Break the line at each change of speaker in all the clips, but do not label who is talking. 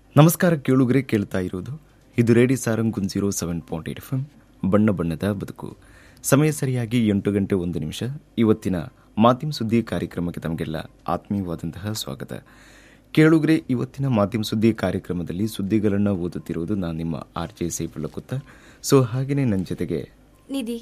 ನಮಸ್ಕಾರ ಕೇಳುಗರೆ ಕೇಳ್ತಾ ಇರೋದು ಇದು ರೇಡಿ ಸಾರಂಗ್ ಗುನ್ zero seven point eight F M ಬಣ್ಣ ಬಣ್ಣದ ಬದುಕು ಸಮಯ ಸರಿಯಾಗಿ ಎಂಟು ಗಂಟೆ ಒಂದು ನಿಮಿಷ ಇವತ್ತಿನ ಮಾಧ್ಯಮ ಸುದ್ದಿ ಕಾರ್ಯಕ್ರಮಕ್ಕೆ ತಮಗೆಲ್ಲ ಆತ್ಮೀಯವಾದಂತಹ ಸ್ವಾಗತ ಕೇಳುಗರೆ ಇವತ್ತಿನ ಮಾಧ್ಯಮ ಸುದ್ದಿ ಕಾರ್ಯಕ್ರಮದಲ್ಲಿ ಸುದ್ದಿಗಳನ್ನು ಓದುತ್ತಿರುವುದು ನಾನು ನಿಮ್ಮ ಆರ್ ಜೆ ಸೈಫುಲ್ಲ ಕುತ್ತ ಸೊ ಹಾಗೆಯೇ ನನ್ನ ಜೊತೆಗೆ
ನಿಧಿ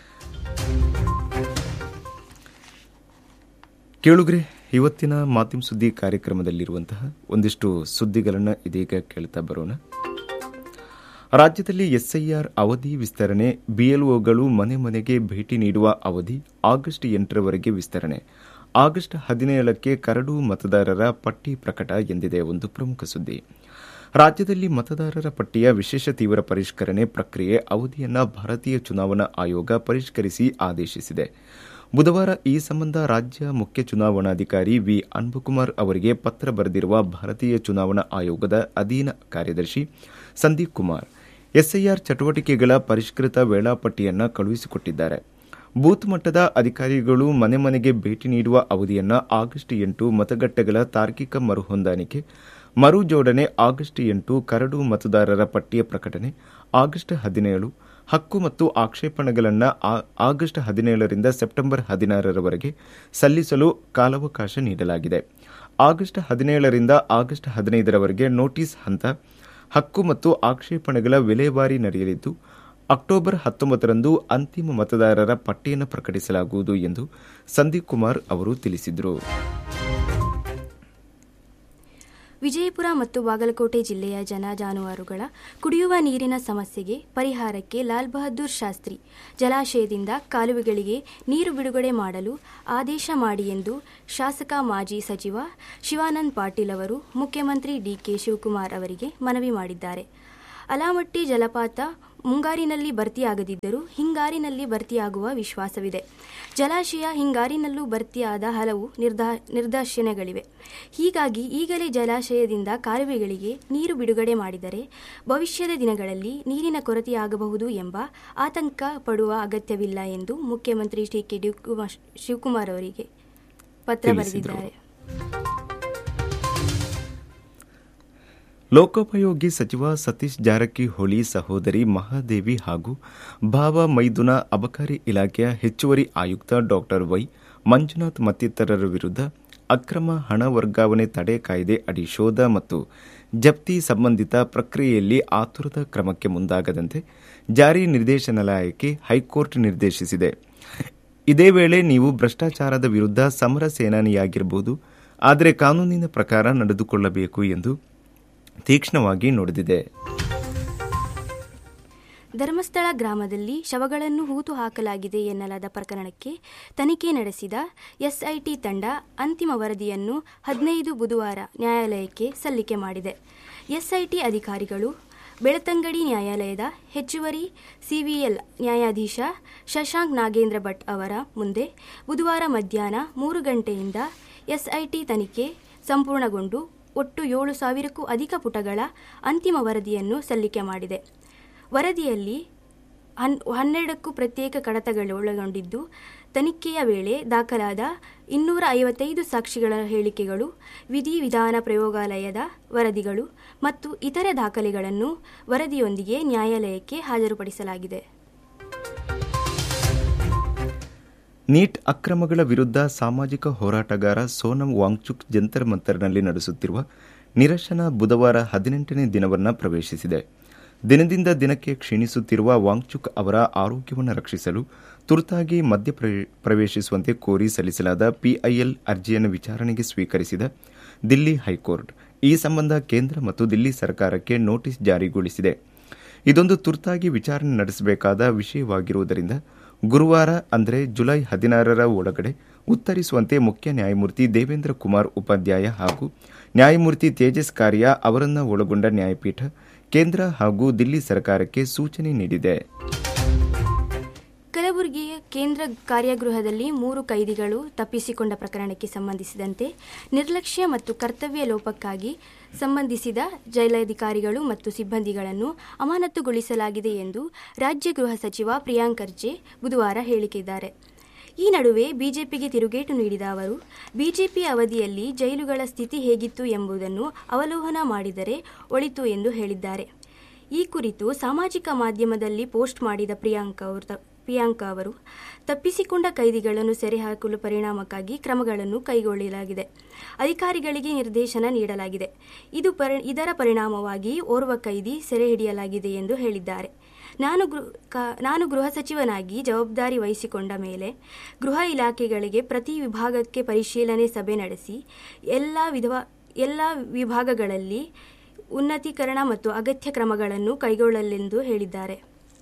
ಕೇಳುಗ್ರೆ ಇವತ್ತಿನ ಮಾಧ್ಯಮ ಸುದ್ದಿ ಕಾರ್ಯಕ್ರಮದಲ್ಲಿರುವಂತಹ ಒಂದಿಷ್ಟು ಸುದ್ದಿಗಳನ್ನು ಇದೀಗ ಕೇಳ್ತಾ ಬರೋಣ ರಾಜ್ಯದಲ್ಲಿ ಎಸ್ಐಆರ್ ಅವಧಿ ವಿಸ್ತರಣೆ ಬಿಎಲ್ಒಗಳು ಮನೆ ಮನೆಗೆ ಭೇಟಿ ನೀಡುವ ಅವಧಿ ಆಗಸ್ಟ್ ಎಂಟರವರೆಗೆ ವಿಸ್ತರಣೆ ಆಗಸ್ಟ್ ಹದಿನೇಳಕ್ಕೆ ಕರಡು ಮತದಾರರ ಪಟ್ಟಿ ಪ್ರಕಟ ಎಂದಿದೆ ಒಂದು ಪ್ರಮುಖ ಸುದ್ದಿ ರಾಜ್ಯದಲ್ಲಿ ಮತದಾರರ ಪಟ್ಟಿಯ ವಿಶೇಷ ತೀವ್ರ ಪರಿಷ್ಕರಣೆ ಪ್ರಕ್ರಿಯೆ ಅವಧಿಯನ್ನ ಭಾರತೀಯ ಚುನಾವಣಾ ಆಯೋಗ ಪರಿಷ್ಕರಿಸಿ ಆದೇಶಿಸಿದೆ ಬುಧವಾರ ಈ ಸಂಬಂಧ ರಾಜ್ಯ ಮುಖ್ಯ ಚುನಾವಣಾಧಿಕಾರಿ ವಿ ಅನ್ಬುಕುಮಾರ್ ಅವರಿಗೆ ಪತ್ರ ಬರೆದಿರುವ ಭಾರತೀಯ ಚುನಾವಣಾ ಆಯೋಗದ ಅಧೀನ ಕಾರ್ಯದರ್ಶಿ ಸಂದೀಪ್ ಕುಮಾರ್ ಎಸ್ಐಆರ್ ಚಟುವಟಿಕೆಗಳ ಪರಿಷ್ಕೃತ ವೇಳಾಪಟ್ಟಿಯನ್ನ ಕಳುಹಿಸಿಕೊಟ್ಟಿದ್ದಾರೆ ಬೂತ್ ಮಟ್ಟದ ಅಧಿಕಾರಿಗಳು ಮನೆ ಮನೆಗೆ ಭೇಟಿ ನೀಡುವ ಅವಧಿಯನ್ನ ಆಗಸ್ಟ್ ಎಂಟು ಮತಗಟ್ಟೆಗಳ ತಾರ್ಕಿಕ ಮರುಹೊಂದಾಣಿಕೆ ಮರು ಜೋಡಣೆ ಆಗಸ್ಟ್ ಎಂಟು ಕರಡು ಮತದಾರರ ಪಟ್ಟಿಯ ಪ್ರಕಟಣೆ ಆಗಸ್ಟ್ ಹದಿನೇಳು ಹಕ್ಕು ಮತ್ತು ಆಕ್ಷೇಪಣೆಗಳನ್ನು ಆಗಸ್ಟ್ ಹದಿನೇಳರಿಂದ ಸೆಪ್ಟೆಂಬರ್ ಹದಿನಾರರವರೆಗೆ ಸಲ್ಲಿಸಲು ಕಾಲಾವಕಾಶ ನೀಡಲಾಗಿದೆ ಆಗಸ್ಟ್ ಹದಿನೇಳರಿಂದ ಆಗಸ್ಟ್ ಹದಿನೈದರವರೆಗೆ ನೋಟಿಸ್ ಹಂತ ಹಕ್ಕು ಮತ್ತು ಆಕ್ಷೇಪಣೆಗಳ ವಿಲೇವಾರಿ ನಡೆಯಲಿದ್ದು ಅಕ್ಟೋಬರ್ ಹತ್ತೊಂಬತ್ತರಂದು ಅಂತಿಮ ಮತದಾರರ ಪಟ್ಟಿಯನ್ನು ಪ್ರಕಟಿಸಲಾಗುವುದು ಎಂದು ಸಂದೀಪ್ ಕುಮಾರ್ ಅವರು ತಿಳಿಸಿದರು
ವಿಜಯಪುರ ಮತ್ತು ಬಾಗಲಕೋಟೆ ಜಿಲ್ಲೆಯ ಜನ ಜಾನುವಾರುಗಳ ಕುಡಿಯುವ ನೀರಿನ ಸಮಸ್ಯೆಗೆ ಪರಿಹಾರಕ್ಕೆ ಲಾಲ್ ಬಹದ್ದೂರ್ ಶಾಸ್ತ್ರಿ ಜಲಾಶಯದಿಂದ ಕಾಲುವೆಗಳಿಗೆ ನೀರು ಬಿಡುಗಡೆ ಮಾಡಲು ಆದೇಶ ಮಾಡಿ ಎಂದು ಶಾಸಕ ಮಾಜಿ ಸಚಿವ ಶಿವಾನಂದ್ ಪಾಟೀಲ್ ಅವರು ಮುಖ್ಯಮಂತ್ರಿ ಡಿಕೆ ಶಿವಕುಮಾರ್ ಅವರಿಗೆ ಮನವಿ ಮಾಡಿದ್ದಾರೆ ಅಲಾಮಟ್ಟಿ ಜಲಪಾತ ಮುಂಗಾರಿನಲ್ಲಿ ಭರ್ತಿಯಾಗದಿದ್ದರೂ ಹಿಂಗಾರಿನಲ್ಲಿ ಭರ್ತಿಯಾಗುವ ವಿಶ್ವಾಸವಿದೆ ಜಲಾಶಯ ಹಿಂಗಾರಿನಲ್ಲೂ ಭರ್ತಿಯಾದ ಹಲವು ನಿರ್ದಾ ನಿರ್ದೇಶನಗಳಿವೆ ಹೀಗಾಗಿ ಈಗಲೇ ಜಲಾಶಯದಿಂದ ಕಾಲುವೆಗಳಿಗೆ ನೀರು ಬಿಡುಗಡೆ ಮಾಡಿದರೆ ಭವಿಷ್ಯದ ದಿನಗಳಲ್ಲಿ ನೀರಿನ ಕೊರತೆಯಾಗಬಹುದು ಎಂಬ ಆತಂಕ ಪಡುವ ಅಗತ್ಯವಿಲ್ಲ ಎಂದು ಮುಖ್ಯಮಂತ್ರಿ ಡಿ ಕೆ ಶಿವಕುಮಾರ್ ಅವರಿಗೆ ಪತ್ರ ಬರೆದಿದ್ದಾರೆ
ಲೋಕೋಪಯೋಗಿ ಸಚಿವ ಸತೀಶ್ ಜಾರಕಿಹೊಳಿ ಸಹೋದರಿ ಮಹಾದೇವಿ ಹಾಗೂ ಭಾವ ಮೈದುನ ಅಬಕಾರಿ ಇಲಾಖೆಯ ಹೆಚ್ಚುವರಿ ಆಯುಕ್ತ ಡಾ ವೈ ಮಂಜುನಾಥ್ ಮತ್ತಿತರರ ವಿರುದ್ಧ ಅಕ್ರಮ ಹಣ ವರ್ಗಾವಣೆ ತಡೆ ಕಾಯ್ದೆ ಅಡಿ ಶೋಧ ಮತ್ತು ಜಪ್ತಿ ಸಂಬಂಧಿತ ಪ್ರಕ್ರಿಯೆಯಲ್ಲಿ ಆತುರದ ಕ್ರಮಕ್ಕೆ ಮುಂದಾಗದಂತೆ ಜಾರಿ ನಿರ್ದೇಶನಾಲಯಕ್ಕೆ ಹೈಕೋರ್ಟ್ ನಿರ್ದೇಶಿಸಿದೆ ಇದೇ ವೇಳೆ ನೀವು ಭ್ರಷ್ಟಾಚಾರದ ವಿರುದ್ಧ ಸಮರ ಸೇನಾನಿಯಾಗಿರಬಹುದು ಆದರೆ ಕಾನೂನಿನ ಪ್ರಕಾರ ನಡೆದುಕೊಳ್ಳಬೇಕು ಎಂದು ತೀಕ್ಷ್ಣವಾಗಿ ನುಡಿದಿದೆ
ಧರ್ಮಸ್ಥಳ ಗ್ರಾಮದಲ್ಲಿ ಶವಗಳನ್ನು ಹೂತು ಹಾಕಲಾಗಿದೆ ಎನ್ನಲಾದ ಪ್ರಕರಣಕ್ಕೆ ತನಿಖೆ ನಡೆಸಿದ ಎಸ್ಐಟಿ ತಂಡ ಅಂತಿಮ ವರದಿಯನ್ನು ಹದಿನೈದು ಬುಧವಾರ ನ್ಯಾಯಾಲಯಕ್ಕೆ ಸಲ್ಲಿಕೆ ಮಾಡಿದೆ ಎಸ್ಐಟಿ ಅಧಿಕಾರಿಗಳು ಬೆಳತಂಗಡಿ ನ್ಯಾಯಾಲಯದ ಹೆಚ್ಚುವರಿ ಸಿವಿಎಲ್ ನ್ಯಾಯಾಧೀಶ ಶಶಾಂಕ್ ನಾಗೇಂದ್ರ ಭಟ್ ಅವರ ಮುಂದೆ ಬುಧವಾರ ಮಧ್ಯಾಹ್ನ ಮೂರು ಗಂಟೆಯಿಂದ ಎಸ್ಐಟಿ ತನಿಖೆ ಸಂಪೂರ್ಣಗೊಂಡು ಒಟ್ಟು ಏಳು ಸಾವಿರಕ್ಕೂ ಅಧಿಕ ಪುಟಗಳ ಅಂತಿಮ ವರದಿಯನ್ನು ಸಲ್ಲಿಕೆ ಮಾಡಿದೆ ವರದಿಯಲ್ಲಿ ಹನ್ ಹನ್ನೆರಡಕ್ಕೂ ಪ್ರತ್ಯೇಕ ಕಡತಗಳು ಒಳಗೊಂಡಿದ್ದು ತನಿಖೆಯ ವೇಳೆ ದಾಖಲಾದ ಇನ್ನೂರ ಐವತ್ತೈದು ಸಾಕ್ಷಿಗಳ ಹೇಳಿಕೆಗಳು ವಿಧಿವಿಧಾನ ಪ್ರಯೋಗಾಲಯದ ವರದಿಗಳು ಮತ್ತು ಇತರೆ ದಾಖಲೆಗಳನ್ನು ವರದಿಯೊಂದಿಗೆ ನ್ಯಾಯಾಲಯಕ್ಕೆ ಹಾಜರುಪಡಿಸಲಾಗಿದೆ
ನೀಟ್ ಅಕ್ರಮಗಳ ವಿರುದ್ಧ ಸಾಮಾಜಿಕ ಹೋರಾಟಗಾರ ಸೋನಂ ವಾಂಗ್ಚುಕ್ ಜಂತರ್ ಮಂತರ್ನಲ್ಲಿ ನಡೆಸುತ್ತಿರುವ ನಿರಶನ ಬುಧವಾರ ಹದಿನೆಂಟನೇ ದಿನವನ್ನು ಪ್ರವೇಶಿಸಿದೆ ದಿನದಿಂದ ದಿನಕ್ಕೆ ಕ್ಷೀಣಿಸುತ್ತಿರುವ ವಾಂಗ್ಚುಕ್ ಅವರ ಆರೋಗ್ಯವನ್ನು ರಕ್ಷಿಸಲು ತುರ್ತಾಗಿ ಮಧ್ಯ ಪ್ರವೇಶಿಸುವಂತೆ ಕೋರಿ ಸಲ್ಲಿಸಲಾದ ಪಿಐಎಲ್ ಅರ್ಜಿಯನ್ನು ವಿಚಾರಣೆಗೆ ಸ್ವೀಕರಿಸಿದ ದಿಲ್ಲಿ ಹೈಕೋರ್ಟ್ ಈ ಸಂಬಂಧ ಕೇಂದ್ರ ಮತ್ತು ದಿಲ್ಲಿ ಸರ್ಕಾರಕ್ಕೆ ನೋಟಿಸ್ ಜಾರಿಗೊಳಿಸಿದೆ ಇದೊಂದು ತುರ್ತಾಗಿ ವಿಚಾರಣೆ ನಡೆಸಬೇಕಾದ ವಿಷಯವಾಗಿರುವುದರಿಂದ ಗುರುವಾರ ಅಂದರೆ ಜುಲೈ ಹದಿನಾರರ ಒಳಗಡೆ ಉತ್ತರಿಸುವಂತೆ ಮುಖ್ಯ ನ್ಯಾಯಮೂರ್ತಿ ದೇವೇಂದ್ರ ಕುಮಾರ್ ಉಪಾಧ್ಯಾಯ ಹಾಗೂ ನ್ಯಾಯಮೂರ್ತಿ ತೇಜಸ್ ಕಾರ್ಯ ಅವರನ್ನು ಒಳಗೊಂಡ ನ್ಯಾಯಪೀಠ ಕೇಂದ್ರ ಹಾಗೂ ದಿಲ್ಲಿ ಸರ್ಕಾರಕ್ಕೆ ಸೂಚನೆ ನೀಡಿದೆ
ಕಲಬುರಗಿಯ ಕೇಂದ್ರ ಕಾರ್ಯಗೃಹದಲ್ಲಿ ಮೂರು ಕೈದಿಗಳು ತಪ್ಪಿಸಿಕೊಂಡ ಪ್ರಕರಣಕ್ಕೆ ಸಂಬಂಧಿಸಿದಂತೆ ನಿರ್ಲಕ್ಷ್ಯ ಮತ್ತು ಕರ್ತವ್ಯ ಲೋಪಕ್ಕಾಗಿ ಸಂಬಂಧಿಸಿದ ಜೈಲಾಧಿಕಾರಿಗಳು ಮತ್ತು ಸಿಬ್ಬಂದಿಗಳನ್ನು ಅಮಾನತುಗೊಳಿಸಲಾಗಿದೆ ಎಂದು ರಾಜ್ಯ ಗೃಹ ಸಚಿವ ಪ್ರಿಯಾಂಕ್ ಖರ್ಗೆ ಬುಧವಾರ ಹೇಳಿಕೆದ್ದಾರೆ ಈ ನಡುವೆ ಬಿಜೆಪಿಗೆ ತಿರುಗೇಟು ನೀಡಿದ ಅವರು ಬಿಜೆಪಿ ಅವಧಿಯಲ್ಲಿ ಜೈಲುಗಳ ಸ್ಥಿತಿ ಹೇಗಿತ್ತು ಎಂಬುದನ್ನು ಅವಲೋಕನ ಮಾಡಿದರೆ ಒಳಿತು ಎಂದು ಹೇಳಿದ್ದಾರೆ ಈ ಕುರಿತು ಸಾಮಾಜಿಕ ಮಾಧ್ಯಮದಲ್ಲಿ ಪೋಸ್ಟ್ ಮಾಡಿದ ಪ್ರಿಯಾಂಕಾ ಅವರು ಪ್ರಿಯಾಂಕಾ ಅವರು ತಪ್ಪಿಸಿಕೊಂಡ ಕೈದಿಗಳನ್ನು ಸೆರೆ ಹಾಕಲು ಪರಿಣಾಮಕ್ಕಾಗಿ ಕ್ರಮಗಳನ್ನು ಕೈಗೊಳ್ಳಲಾಗಿದೆ ಅಧಿಕಾರಿಗಳಿಗೆ ನಿರ್ದೇಶನ ನೀಡಲಾಗಿದೆ ಇದು ಪರಿ ಇದರ ಪರಿಣಾಮವಾಗಿ ಓರ್ವ ಕೈದಿ ಸೆರೆ ಹಿಡಿಯಲಾಗಿದೆ ಎಂದು ಹೇಳಿದ್ದಾರೆ ನಾನು ಗೃ ಕಾ- ನಾನು ಗೃಹ ಸಚಿವನಾಗಿ ಜವಾಬ್ದಾರಿ ವಹಿಸಿಕೊಂಡ ಮೇಲೆ ಗೃಹ ಇಲಾಖೆಗಳಿಗೆ ಪ್ರತಿ ವಿಭಾಗಕ್ಕೆ ಪರಿಶೀಲನೆ ಸಭೆ ನಡೆಸಿ ಎಲ್ಲ ವಿಧವ ಎಲ್ಲ ವಿಭಾಗಗಳಲ್ಲಿ ಉನ್ನತೀಕರಣ ಮತ್ತು ಅಗತ್ಯ ಕ್ರಮಗಳನ್ನು ಕೈಗೊಳ್ಳಲೆಂದು ಹೇಳಿದ್ದಾರೆ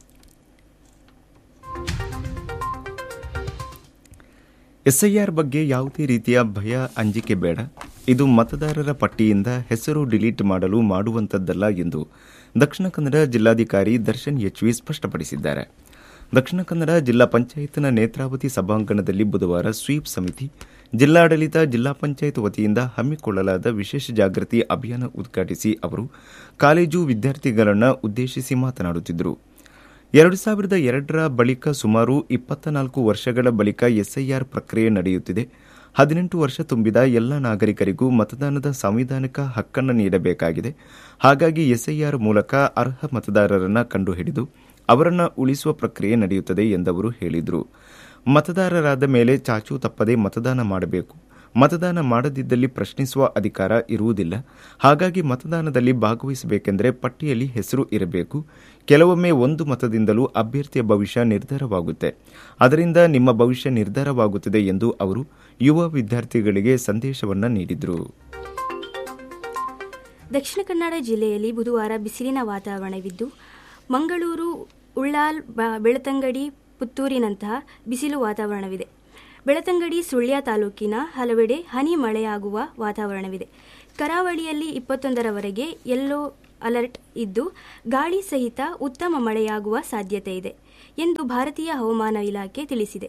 ಎಸ್ಐಆರ್ ಬಗ್ಗೆ ಯಾವುದೇ ರೀತಿಯ ಭಯ ಅಂಜಿಕೆ ಬೇಡ ಇದು ಮತದಾರರ ಪಟ್ಟಿಯಿಂದ ಹೆಸರು ಡಿಲೀಟ್ ಮಾಡಲು ಮಾಡುವಂತದ್ದಲ್ಲ ಎಂದು ದಕ್ಷಿಣ ಕನ್ನಡ ಜಿಲ್ಲಾಧಿಕಾರಿ ದರ್ಶನ್ ಎಚ್ವಿ ಸ್ಪಷ್ಟಪಡಿಸಿದ್ದಾರೆ ದಕ್ಷಿಣ ಕನ್ನಡ ಜಿಲ್ಲಾ ಪಂಚಾಯತ್ನ ನೇತ್ರಾವತಿ ಸಭಾಂಗಣದಲ್ಲಿ ಬುಧವಾರ ಸ್ವೀಪ್ ಸಮಿತಿ ಜಿಲ್ಲಾಡಳಿತ ಜಿಲ್ಲಾ ಪಂಚಾಯತ್ ವತಿಯಿಂದ ಹಮ್ಮಿಕೊಳ್ಳಲಾದ ವಿಶೇಷ ಜಾಗೃತಿ ಅಭಿಯಾನ ಉದ್ಘಾಟಿಸಿ ಅವರು ಕಾಲೇಜು ವಿದ್ಯಾರ್ಥಿಗಳನ್ನು ಉದ್ದೇಶಿಸಿ ಮಾತನಾಡುತ್ತಿದ್ದರು ಎರಡು ಸಾವಿರದ ಎರಡರ ಬಳಿಕ ಸುಮಾರು ಇಪ್ಪತ್ತ ನಾಲ್ಕು ವರ್ಷಗಳ ಬಳಿಕ ಎಸ್ಐಆರ್ ಪ್ರಕ್ರಿಯೆ ನಡೆಯುತ್ತಿದೆ ಹದಿನೆಂಟು ವರ್ಷ ತುಂಬಿದ ಎಲ್ಲ ನಾಗರಿಕರಿಗೂ ಮತದಾನದ ಸಾಂವಿಧಾನಿಕ ಹಕ್ಕನ್ನು ನೀಡಬೇಕಾಗಿದೆ ಹಾಗಾಗಿ ಎಸ್ಐಆರ್ ಮೂಲಕ ಅರ್ಹ ಮತದಾರರನ್ನು ಕಂಡುಹಿಡಿದು ಅವರನ್ನು ಉಳಿಸುವ ಪ್ರಕ್ರಿಯೆ ನಡೆಯುತ್ತದೆ ಎಂದವರು ಹೇಳಿದರು ಮತದಾರರಾದ ಮೇಲೆ ಚಾಚು ತಪ್ಪದೆ ಮತದಾನ ಮಾಡಬೇಕು ಮತದಾನ ಮಾಡದಿದ್ದಲ್ಲಿ ಪ್ರಶ್ನಿಸುವ ಅಧಿಕಾರ ಇರುವುದಿಲ್ಲ ಹಾಗಾಗಿ ಮತದಾನದಲ್ಲಿ ಭಾಗವಹಿಸಬೇಕೆಂದರೆ ಪಟ್ಟಿಯಲ್ಲಿ ಹೆಸರು ಇರಬೇಕು ಕೆಲವೊಮ್ಮೆ ಒಂದು ಮತದಿಂದಲೂ ಅಭ್ಯರ್ಥಿಯ ಭವಿಷ್ಯ ನಿರ್ಧಾರವಾಗುತ್ತೆ ಅದರಿಂದ ನಿಮ್ಮ ಭವಿಷ್ಯ ನಿರ್ಧಾರವಾಗುತ್ತದೆ ಎಂದು ಅವರು ಯುವ ವಿದ್ಯಾರ್ಥಿಗಳಿಗೆ ಸಂದೇಶವನ್ನು ನೀಡಿದರು
ದಕ್ಷಿಣ ಕನ್ನಡ ಜಿಲ್ಲೆಯಲ್ಲಿ ಬುಧವಾರ ಬಿಸಿಲಿನ ವಾತಾವರಣವಿದ್ದು ಮಂಗಳೂರು ಉಳ್ಳಾಲ್ ಬ- ಬೆಳತಂಗಡಿ ಪುತ್ತೂರಿನಂತಹ ಬಿಸಿಲು ವಾತಾವರಣವಿದೆ ಬೆಳತಂಗಡಿ ಸುಳ್ಯ ತಾಲೂಕಿನ ಹಲವೆಡೆ ಹನಿ ಮಳೆಯಾಗುವ ವಾತಾವರಣವಿದೆ ಕರಾವಳಿಯಲ್ಲಿ ಇಪ್ಪತ್ತೊಂದರವರೆಗೆ ಯೆಲ್ಲೋ ಅಲರ್ಟ್ ಇದ್ದು ಗಾಳಿ ಸಹಿತ ಉತ್ತಮ ಮಳೆಯಾಗುವ ಸಾಧ್ಯತೆ ಇದೆ ಎಂದು ಭಾರತೀಯ ಹವಾಮಾನ ಇಲಾಖೆ ತಿಳಿಸಿದೆ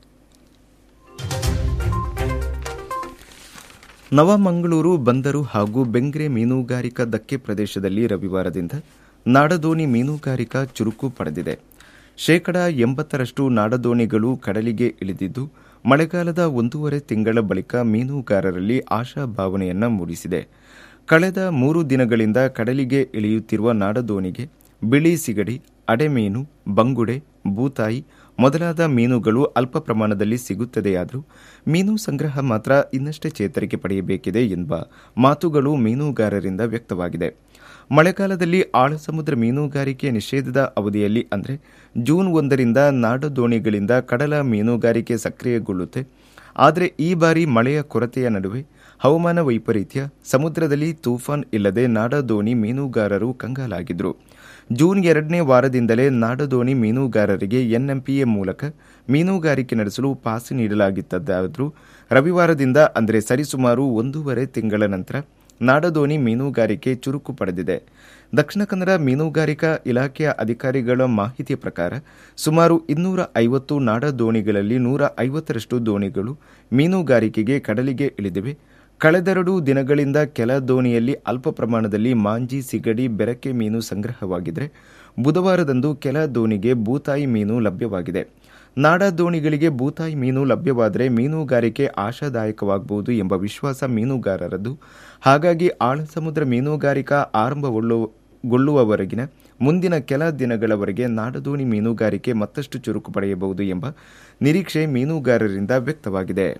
ನವಮಂಗಳೂರು ಬಂದರು ಹಾಗೂ ಬೆಂಗ್ರೆ ಮೀನುಗಾರಿಕಾ ದಕ್ಕೆ ಪ್ರದೇಶದಲ್ಲಿ ರವಿವಾರದಿಂದ ನಾಡದೋಣಿ ಮೀನುಗಾರಿಕಾ ಚುರುಕು ಪಡೆದಿದೆ ಶೇಕಡ ಎಂಬತ್ತರಷ್ಟು ನಾಡದೋಣಿಗಳು ಕಡಲಿಗೆ ಇಳಿದಿದ್ದು ಮಳೆಗಾಲದ ಒಂದೂವರೆ ತಿಂಗಳ ಬಳಿಕ ಮೀನುಗಾರರಲ್ಲಿ ಆಶಾಭಾವನೆಯನ್ನ ಮೂಡಿಸಿದೆ ಕಳೆದ ಮೂರು ದಿನಗಳಿಂದ ಕಡಲಿಗೆ ಇಳಿಯುತ್ತಿರುವ ನಾಡದೋಣಿಗೆ ಬಿಳಿ ಸಿಗಡಿ ಅಡೆಮೀನು ಬಂಗುಡೆ ಬೂತಾಯಿ ಮೊದಲಾದ ಮೀನುಗಳು ಅಲ್ಪ ಪ್ರಮಾಣದಲ್ಲಿ ಸಿಗುತ್ತದೆಯಾದರೂ ಮೀನು ಸಂಗ್ರಹ ಮಾತ್ರ ಇನ್ನಷ್ಟೇ ಚೇತರಿಕೆ ಪಡೆಯಬೇಕಿದೆ ಎಂಬ ಮಾತುಗಳು ಮೀನುಗಾರರಿಂದ ವ್ಯಕ್ತವಾಗಿದೆ ಮಳೆಗಾಲದಲ್ಲಿ ಆಳಸಮುದ್ರ ಮೀನುಗಾರಿಕೆ ನಿಷೇಧದ ಅವಧಿಯಲ್ಲಿ ಅಂದರೆ ಜೂನ್ ಒಂದರಿಂದ ನಾಡದೋಣಿಗಳಿಂದ ಕಡಲ ಮೀನುಗಾರಿಕೆ ಸಕ್ರಿಯಗೊಳ್ಳುತ್ತೆ ಆದರೆ ಈ ಬಾರಿ ಮಳೆಯ ಕೊರತೆಯ ನಡುವೆ ಹವಾಮಾನ ವೈಪರೀತ್ಯ ಸಮುದ್ರದಲ್ಲಿ ತೂಫಾನ್ ಇಲ್ಲದೆ ನಾಡದೋಣಿ ಮೀನುಗಾರರು ಕಂಗಾಲಾಗಿದ್ರು ಜೂನ್ ಎರಡನೇ ವಾರದಿಂದಲೇ ನಾಡದೋಣಿ ಮೀನುಗಾರರಿಗೆ ಎನ್ಎಂಪಿಎ ಮೂಲಕ ಮೀನುಗಾರಿಕೆ ನಡೆಸಲು ಪಾಸ್ ನೀಡಲಾಗಿತ್ತಾದರೂ ರವಿವಾರದಿಂದ ಅಂದರೆ ಸರಿಸುಮಾರು ಒಂದೂವರೆ ತಿಂಗಳ ನಂತರ ನಾಡದೋಣಿ ಮೀನುಗಾರಿಕೆ ಚುರುಕು ಪಡೆದಿದೆ ದಕ್ಷಿಣ ಕನ್ನಡ ಮೀನುಗಾರಿಕಾ ಇಲಾಖೆಯ ಅಧಿಕಾರಿಗಳ ಮಾಹಿತಿಯ ಪ್ರಕಾರ ಸುಮಾರು ಇನ್ನೂರ ಐವತ್ತು ನಾಡದೋಣಿಗಳಲ್ಲಿ ನೂರ ಐವತ್ತರಷ್ಟು ದೋಣಿಗಳು ಮೀನುಗಾರಿಕೆಗೆ ಕಡಲಿಗೆ ಇಳಿದಿವೆ ಕಳೆದೆರಡು ದಿನಗಳಿಂದ ಕೆಲ ದೋಣಿಯಲ್ಲಿ ಅಲ್ಪ ಪ್ರಮಾಣದಲ್ಲಿ ಮಾಂಜಿ ಸಿಗಡಿ ಬೆರಕೆ ಮೀನು ಸಂಗ್ರಹವಾಗಿದ್ದರೆ ಬುಧವಾರದಂದು ಕೆಲ ದೋಣಿಗೆ ಬೂತಾಯಿ ಮೀನು ಲಭ್ಯವಾಗಿದೆ ನಾಡ ದೋಣಿಗಳಿಗೆ ಬೂತಾಯಿ ಮೀನು ಲಭ್ಯವಾದರೆ ಮೀನುಗಾರಿಕೆ ಆಶಾದಾಯಕವಾಗಬಹುದು ಎಂಬ ವಿಶ್ವಾಸ ಮೀನುಗಾರರದ್ದು ಹಾಗಾಗಿ ಆಳ ಸಮುದ್ರ ಮೀನುಗಾರಿಕಾ ಆರಂಭಗೊಳ್ಳುವವರೆಗಿನ ಮುಂದಿನ ಕೆಲ ದಿನಗಳವರೆಗೆ ನಾಡದೋಣಿ ಮೀನುಗಾರಿಕೆ ಮತ್ತಷ್ಟು ಚುರುಕು ಪಡೆಯಬಹುದು ಎಂಬ ನಿರೀಕ್ಷೆ ಮೀನುಗಾರರಿಂದ ವ್ಯಕ್ತವಾಗಿದೆ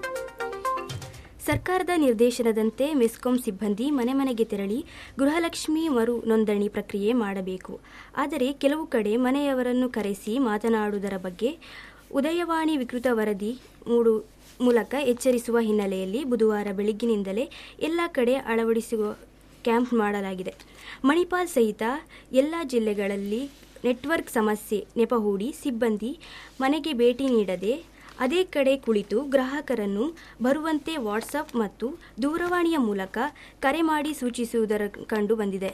ಸರ್ಕಾರದ ನಿರ್ದೇಶನದಂತೆ ಮೆಸ್ಕಾಂ ಸಿಬ್ಬಂದಿ ಮನೆ ಮನೆಗೆ ತೆರಳಿ ಗೃಹಲಕ್ಷ್ಮಿ ಮರು ನೋಂದಣಿ ಪ್ರಕ್ರಿಯೆ ಮಾಡಬೇಕು ಆದರೆ ಕೆಲವು ಕಡೆ ಮನೆಯವರನ್ನು ಕರೆಸಿ ಮಾತನಾಡುವುದರ ಬಗ್ಗೆ ಉದಯವಾಣಿ ವಿಕೃತ ವರದಿ ಮೂಡು ಮೂಲಕ ಎಚ್ಚರಿಸುವ ಹಿನ್ನೆಲೆಯಲ್ಲಿ ಬುಧವಾರ ಬೆಳಗ್ಗಿನಿಂದಲೇ ಎಲ್ಲ ಕಡೆ ಅಳವಡಿಸುವ ಕ್ಯಾಂಪ್ ಮಾಡಲಾಗಿದೆ ಮಣಿಪಾಲ್ ಸಹಿತ ಎಲ್ಲ ಜಿಲ್ಲೆಗಳಲ್ಲಿ ನೆಟ್ವರ್ಕ್ ಸಮಸ್ಯೆ ನೆಪ ಹೂಡಿ ಸಿಬ್ಬಂದಿ ಮನೆಗೆ ಭೇಟಿ ನೀಡದೆ ಅದೇ ಕಡೆ ಕುಳಿತು ಗ್ರಾಹಕರನ್ನು ಬರುವಂತೆ ವಾಟ್ಸಪ್ ಮತ್ತು ದೂರವಾಣಿಯ ಮೂಲಕ ಕರೆ ಮಾಡಿ ಸೂಚಿಸುವುದರ ಕಂಡು ಬಂದಿದೆ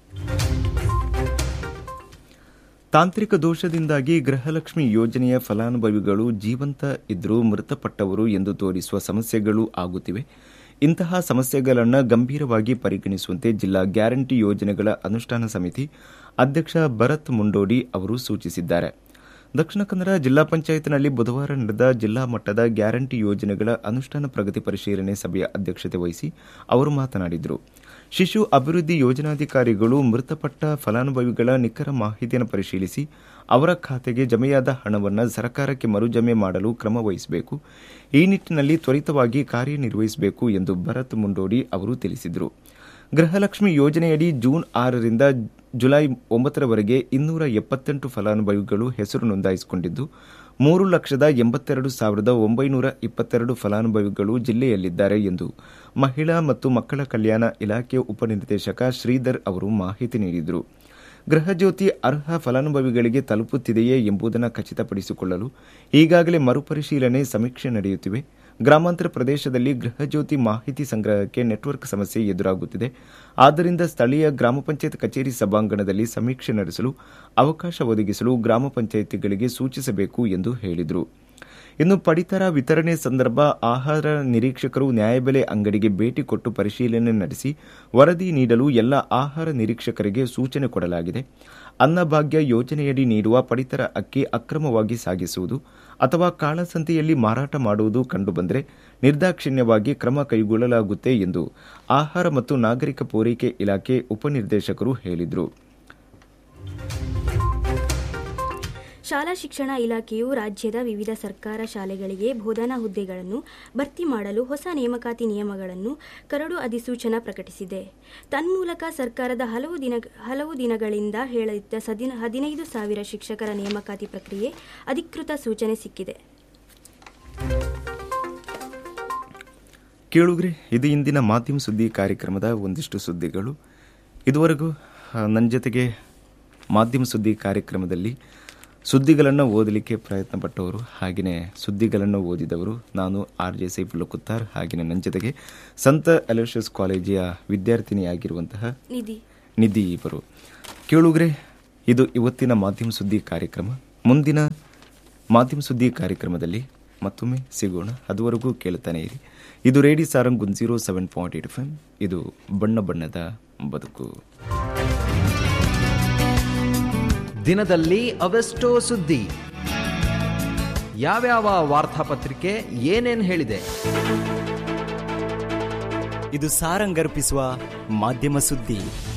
ತಾಂತ್ರಿಕ ದೋಷದಿಂದಾಗಿ ಗೃಹಲಕ್ಷ್ಮಿ ಯೋಜನೆಯ ಫಲಾನುಭವಿಗಳು ಜೀವಂತ ಇದ್ದರೂ ಮೃತಪಟ್ಟವರು ಎಂದು ತೋರಿಸುವ ಸಮಸ್ಯೆಗಳು ಆಗುತ್ತಿವೆ ಇಂತಹ ಸಮಸ್ಯೆಗಳನ್ನು ಗಂಭೀರವಾಗಿ ಪರಿಗಣಿಸುವಂತೆ ಜಿಲ್ಲಾ ಗ್ಯಾರಂಟಿ ಯೋಜನೆಗಳ ಅನುಷ್ಠಾನ ಸಮಿತಿ ಅಧ್ಯಕ್ಷ ಭರತ್ ಮುಂಡೋಡಿ ಅವರು ಸೂಚಿಸಿದ್ದಾರೆ ದಕ್ಷಿಣ ಕನ್ನಡ ಜಿಲ್ಲಾ ಪಂಚಾಯತ್ನಲ್ಲಿ ಬುಧವಾರ ನಡೆದ ಜಿಲ್ಲಾ ಮಟ್ಟದ ಗ್ಯಾರಂಟಿ ಯೋಜನೆಗಳ ಅನುಷ್ಠಾನ ಪ್ರಗತಿ ಪರಿಶೀಲನೆ ಸಭೆಯ ಅಧ್ಯಕ್ಷತೆ ವಹಿಸಿ ಅವರು ಮಾತನಾಡಿದರು ಶಿಶು ಅಭಿವೃದ್ಧಿ ಯೋಜನಾಧಿಕಾರಿಗಳು ಮೃತಪಟ್ಟ ಫಲಾನುಭವಿಗಳ ನಿಖರ ಮಾಹಿತಿಯನ್ನು ಪರಿಶೀಲಿಸಿ ಅವರ ಖಾತೆಗೆ ಜಮೆಯಾದ ಹಣವನ್ನು ಸರ್ಕಾರಕ್ಕೆ ಮರುಜಮೆ ಮಾಡಲು ಕ್ರಮ ವಹಿಸಬೇಕು ಈ ನಿಟ್ಟಿನಲ್ಲಿ ತ್ವರಿತವಾಗಿ ಕಾರ್ಯನಿರ್ವಹಿಸಬೇಕು ಎಂದು ಭರತ್ ಮುಂಡೋಡಿ ಅವರು ತಿಳಿಸಿದರು ಗೃಹಲಕ್ಷ್ಮಿ ಯೋಜನೆಯಡಿ ಜೂನ್ ಆರರಿಂದ ಜುಲೈ ಒಂಬತ್ತರವರೆಗೆ ಇನ್ನೂರ ಎಪ್ಪತ್ತೆಂಟು ಫಲಾನುಭವಿಗಳು ಹೆಸರು ನೋಂದಾಯಿಸಿಕೊಂಡಿದ್ದು ಮೂರು ಲಕ್ಷದ ಎಂಬತ್ತೆರಡು ಸಾವಿರದ ಒಂಬೈನೂರ ಇಪ್ಪತ್ತೆರಡು ಫಲಾನುಭವಿಗಳು ಜಿಲ್ಲೆಯಲ್ಲಿದ್ದಾರೆ ಎಂದು ಮಹಿಳಾ ಮತ್ತು ಮಕ್ಕಳ ಕಲ್ಯಾಣ ಇಲಾಖೆ ಉಪನಿರ್ದೇಶಕ ಶ್ರೀಧರ್ ಅವರು ಮಾಹಿತಿ ನೀಡಿದರು ಗೃಹಜ್ಯೋತಿ ಅರ್ಹ ಫಲಾನುಭವಿಗಳಿಗೆ ತಲುಪುತ್ತಿದೆಯೇ ಎಂಬುದನ್ನು ಖಚಿತಪಡಿಸಿಕೊಳ್ಳಲು ಈಗಾಗಲೇ ಮರುಪರಿಶೀಲನೆ ಸಮೀಕ್ಷೆ ನಡೆಯುತ್ತಿವೆ ಗ್ರಾಮಾಂತರ ಪ್ರದೇಶದಲ್ಲಿ ಗೃಹಜ್ಯೋತಿ ಮಾಹಿತಿ ಸಂಗ್ರಹಕ್ಕೆ ನೆಟ್ವರ್ಕ್ ಸಮಸ್ಯೆ ಎದುರಾಗುತ್ತಿದೆ ಆದ್ದರಿಂದ ಸ್ಥಳೀಯ ಗ್ರಾಮ ಪಂಚಾಯತ್ ಕಚೇರಿ ಸಭಾಂಗಣದಲ್ಲಿ ಸಮೀಕ್ಷೆ ನಡೆಸಲು ಅವಕಾಶ ಒದಗಿಸಲು ಗ್ರಾಮ ಪಂಚಾಯಿತಿಗಳಿಗೆ ಸೂಚಿಸಬೇಕು ಎಂದು ಹೇಳಿದರು ಇನ್ನು ಪಡಿತರ ವಿತರಣೆ ಸಂದರ್ಭ ಆಹಾರ ನಿರೀಕ್ಷಕರು ನ್ಯಾಯಬೆಲೆ ಅಂಗಡಿಗೆ ಭೇಟಿ ಕೊಟ್ಟು ಪರಿಶೀಲನೆ ನಡೆಸಿ ವರದಿ ನೀಡಲು ಎಲ್ಲ ಆಹಾರ ನಿರೀಕ್ಷಕರಿಗೆ ಸೂಚನೆ ಕೊಡಲಾಗಿದೆ ಅನ್ನಭಾಗ್ಯ ಯೋಜನೆಯಡಿ ನೀಡುವ ಪಡಿತರ ಅಕ್ಕಿ ಅಕ್ರಮವಾಗಿ ಸಾಗಿಸುವುದು ಅಥವಾ ಕಾಳಸಂತೆಯಲ್ಲಿ ಮಾರಾಟ ಮಾಡುವುದು ಕಂಡುಬಂದರೆ ನಿರ್ದಾಕ್ಷಿಣ್ಯವಾಗಿ ಕ್ರಮ ಕೈಗೊಳ್ಳಲಾಗುತ್ತೆ ಎಂದು ಆಹಾರ ಮತ್ತು ನಾಗರಿಕ ಪೂರೈಕೆ ಇಲಾಖೆ ಉಪನಿರ್ದೇಶಕರು ಹೇಳಿದರು
ಶಾಲಾ ಶಿಕ್ಷಣ ಇಲಾಖೆಯು ರಾಜ್ಯದ ವಿವಿಧ ಸರ್ಕಾರ ಶಾಲೆಗಳಿಗೆ ಬೋಧನಾ ಹುದ್ದೆಗಳನ್ನು ಭರ್ತಿ ಮಾಡಲು ಹೊಸ ನೇಮಕಾತಿ ನಿಯಮಗಳನ್ನು ಕರಡು ಅಧಿಸೂಚನಾ ಪ್ರಕಟಿಸಿದೆ ತನ್ಮೂಲಕ ಸರ್ಕಾರದ ಹಲವು ದಿನ ಹಲವು ದಿನಗಳಿಂದ ಹೇಳಿದ್ದ ಸದಿನ ಹದಿನೈದು ಸಾವಿರ ಶಿಕ್ಷಕರ ನೇಮಕಾತಿ ಪ್ರಕ್ರಿಯೆ ಅಧಿಕೃತ ಸೂಚನೆ ಸಿಕ್ಕಿದೆ
ಕೇಳುಗ್ರೆ ಇದು ಇಂದಿನ ಮಾಧ್ಯಮ ಸುದ್ದಿ ಕಾರ್ಯಕ್ರಮದ ಒಂದಿಷ್ಟು ಸುದ್ದಿಗಳು ಇದುವರೆಗೂ ನನ್ನ ಜೊತೆಗೆ ಮಾಧ್ಯಮ ಸುದ್ದಿ ಕಾರ್ಯಕ್ರಮದಲ್ಲಿ ಸುದ್ದಿಗಳನ್ನು ಓದಲಿಕ್ಕೆ ಪ್ರಯತ್ನ ಪಟ್ಟವರು ಹಾಗೆಯೇ ಸುದ್ದಿಗಳನ್ನು ಓದಿದವರು ನಾನು ಆರ್ ಜೆ ಸೈಫ್ ಲುಕುತ್ತಾರ್ ಹಾಗೆಯೇ ನನ್ನ ಜೊತೆಗೆ ಸಂತ ಅಲೋಷಿಯಸ್ ಕಾಲೇಜಿಯ ವಿದ್ಯಾರ್ಥಿನಿಯಾಗಿರುವಂತಹ
ನಿಧಿ
ನಿಧಿ ಇವರು ಕೇಳುಗ್ರೆ ಇದು ಇವತ್ತಿನ ಮಾಧ್ಯಮ ಸುದ್ದಿ ಕಾರ್ಯಕ್ರಮ ಮುಂದಿನ ಮಾಧ್ಯಮ ಸುದ್ದಿ ಕಾರ್ಯಕ್ರಮದಲ್ಲಿ ಮತ್ತೊಮ್ಮೆ ಸಿಗೋಣ ಅದುವರೆಗೂ ಕೇಳುತ್ತಾನೆ ಇರಿ ಇದು ರೇಡಿ ಸಾರಂಗ್ ಗುನ್ zero seven point eight F ಇದು ಬಣ್ಣ ಬಣ್ಣದ ಬದುಕು
ದಿನದಲ್ಲಿ ಅವೆಷ್ಟೋ ಸುದ್ದಿ ಯಾವ್ಯಾವ ವಾರ್ತಾಪತ್ರಿಕೆ ಏನೇನ್ ಹೇಳಿದೆ
ಇದು ಸಾರಂಗರ್ಪಿಸುವ ಮಾಧ್ಯಮ ಸುದ್ದಿ